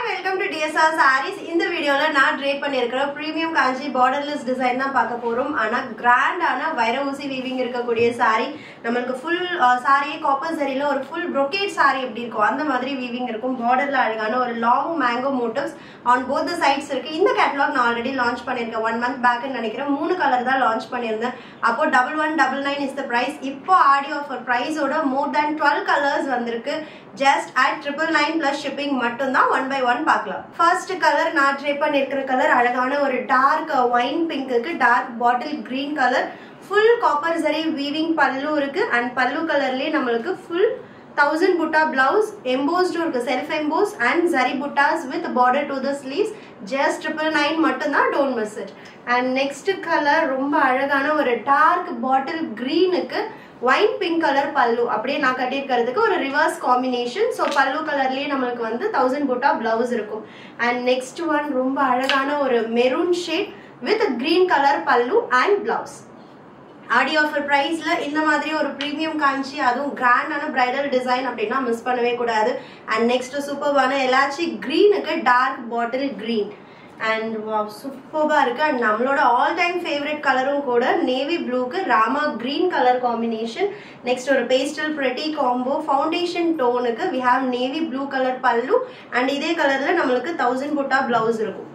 welcome to TSR saris இந்த வீடியோல நான் ட்ரேட் பண்ணியிருக்கிற ப்ரீமியம் காஞ்சி பார்டர்லெஸ் டிசைன் தான் பார்க்க போறோம் ஆனா கிராண்டான வைர ஊசி வீவிங் இருக்கக்கூடிய saree நம்மளுக்கு ஃபுல் சாரியே காப்பர் சரியில ஒரு ஃபுல் brocade saree எப்படி இருக்கும் அந்த மாதிரி வீவிங் இருக்கும் பார்டர்ல அழகான ஒரு long mango motifs on both sides இருக்கு இந்த கேட்டலாக் நான் ஆல்ரெடி லான்ச் பண்ணியிருக்கேன் ஒன் மந்த் பேக்னு நினைக்கிறேன் மூணு கலர் தான் லான்ச் பண்ணியிருந்தேன் அப்போ double one double nine is the price இப்போ ஆடி ஆஃபர் ப்ரைஸோட மோர் தேன் டுவெல் கலர்ஸ் வந்திருக்கு just at triple nine plus shipping மட்டும்தான் ஒன் பை ஒன் பார்க்கலாம் ஃபர்ஸ்ட் கலர் நான் ட்ரை பண்ணியிருக்கிற கலர் அழகான ஒரு டார்க் ஒயின் பிங்க்குக்கு dark bottle green colour full copper zari weaving pallu இருக்கு அண்ட் பல்லு கலர்லேயே நம்மளுக்கு ஃபுல் தௌசண்ட் புட்டா பிளவுஸ் எம்போஸ்டும் இருக்கு self emboss and zari buttas with border to the sleeves just triple nine மட்டும்தான் don't miss it and next colour ரொம்ப அழகான ஒரு டார்க் பாட்டில் க்ரீனுக்கு ஒயின் பிங்க் கலர் பல்லு அப்படியே நான் கட்டியிருக்கிறதுக்கு ஒரு ரிவர்ஸ் காம்பினேஷன் ஸோ பல்லு கலர்லேயே நம்மளுக்கு வந்து தௌசண்ட் புட்டா பிளவுஸ் இருக்கும் அண்ட் நெக்ஸ்ட் ஒன் ரொம்ப அழகான ஒரு maroon shade with green colour pallu and blouse Aadi offer ப்ரைஸில் இந்த மாதிரி ஒரு ப்ரீமியம் காஞ்சி அதுவும் கிராண்டான பிரைடல் டிசைன் அப்படின்னா மிஸ் பண்ணவே கூடாது அண்ட் நெக்ஸ்ட் சூப்பர்வான எலாச்சி க்ரீனுக்கு டார்க் பாட்டில் க்ரீன் அண்ட் சூப்பராக இருக்குது அண்ட் நம்மளோட ஆல் டைம் ஃபேவரட் கலரும் கூட நேவி ப்ளூக்கு Rama green colour combination next ஒரு பேஸ்டல் ப்ரெட்டி காம்போ ஃபவுண்டேஷன் டோனுக்கு we have navy blue colour pallu and இதே கலரில் நம்மளுக்கு தௌசண்ட் புட்டா ப்ளவுஸ் இருக்கும்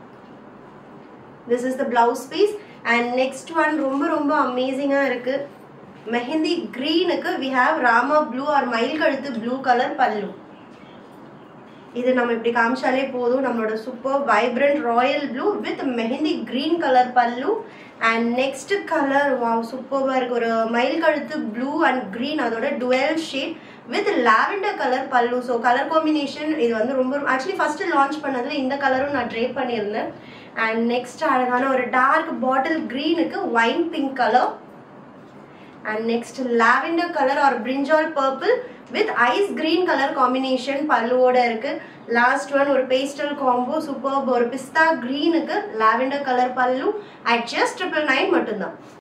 this is the blouse piece and next one ரொம்ப ரொம்ப அமேசிங்காக இருக்கு மெஹந்தி க்ரீனுக்கு we have Rama blue or மயில் கழுத்து ப்ளூ கலர் பல்லு இது நம்ம இப்படி காமிச்சாலே போதும் நம்மளோட super vibrant royal blue with mehndi green colour pallu and next colour wow சூப்பராக இருக்கு ஒரு மயில் கழுத்து ப்ளூ அண்ட் க்ரீன் அதோட twelve shade with lavender colour pallu so colour combination இது வந்து ரொம்ப ஆக்சுவலி ஃபர்ஸ்ட் லான்ச் பண்ணதில் இந்த கலரும் நான் ட்ரே பண்ணியிருந்தேன் அண்ட் நெக்ஸ்ட் அழகான ஒரு டார்க் பாட்டில் க்ரீனுக்கு wine pink colour and next lavender colour or brinjal purple with ice green colour combination பல்லுவோட இருக்கு லாஸ்ட் ஒன் ஒரு பேஸ்டல் காம்போ சூப்பர் ஒரு பிஸ்தா கிரீனுக்கு lavender colour pallu at just triple nine மட்டும்தான்